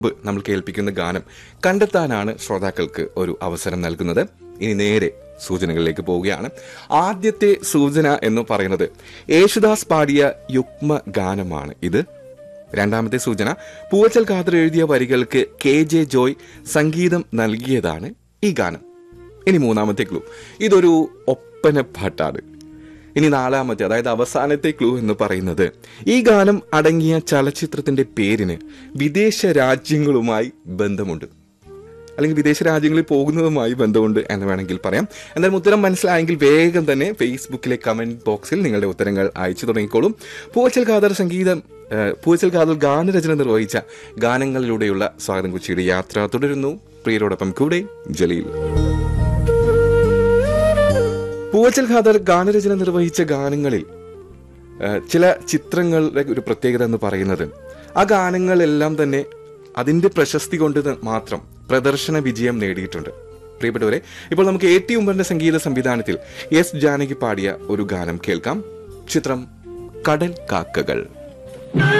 മുമ്പ് നമ്മൾ കേൾപ്പിക്കുന്ന ഗാനം കണ്ടെത്താനാണ് ശ്രോതാക്കൾക്ക് ഒരു അവസരം നൽകുന്നത് ഇനി നേരെ സൂചനകളിലേക്ക് പോവുകയാണ് ആദ്യത്തെ സൂചന എന്ന് പറയുന്നത് യേശുദാസ് പാടിയ യുഗ്മ ഗാനമാണ് ഇത് രണ്ടാമത്തെ സൂചന പൂവച്ചൽ ഖാദർ എഴുതിയ വരികൾക്ക് കെ ജെ ജോയ് സംഗീതം നൽകിയതാണ് ഈ ഗാനം ഇനി മൂന്നാമത്തെ ക്ലൂ ഇതൊരു ഒപ്പന പാട്ടാണ് ഇനി നാലാമത്തെ അതായത് അവസാനത്തെ ക്ലൂ എന്ന് പറയുന്നത് ഈ ഗാനം അടങ്ങിയ ചലച്ചിത്രത്തിന്റെ പേരിന് വിദേശ രാജ്യങ്ങളുമായി ബന്ധമുണ്ട് അല്ലെങ്കിൽ വിദേശ രാജ്യങ്ങളിൽ പോകുന്നതുമായി ബന്ധമുണ്ട് എന്ന് വേണമെങ്കിൽ പറയാം എന്തായാലും ഉത്തരം മനസ്സിലായെങ്കിൽ വേഗം തന്നെ ഫേസ്ബുക്കിലെ കമന്റ് ബോക്സിൽ നിങ്ങളുടെ ഉത്തരങ്ങൾ അയച്ചു തുടങ്ങിക്കോളും പൂവച്ചൽ ഖാദർ സംഗീതം ഏഹ്, പൂവച്ചൽ ഖാദർ ഗാനരചന നിർവഹിച്ച ഗാനങ്ങളിലൂടെയുള്ള സ്വാഗതം കൊച്ചിയുടെ യാത്ര തുടരുന്നു പ്രിയരോടൊപ്പം കൂടെ ജലീൽ പൂവച്ചൽ ഖാദർ ഗാനരചന നിർവഹിച്ച ഗാനങ്ങളിൽ ഏഹ്, ചില ചിത്രങ്ങളുടെ ഒരു പ്രത്യേകത എന്ന് പറയുന്നത് ആ ഗാനങ്ങളെല്ലാം തന്നെ അതിന്റെ പ്രശസ്തി കൊണ്ട് ത- മാത്രം പ്രദർശന വിജയം നേടിയിട്ടുണ്ട് പ്രിയപ്പെട്ടവരെ ഇപ്പോൾ നമുക്ക് എ ടി ഉമ്മറിന്റെ സംഗീത സംവിധാനത്തിൽ എസ് ജാനകി പാടിയ ഒരു ഗാനം കേൾക്കാം ചിത്രം കടൽ കാക്കകൾ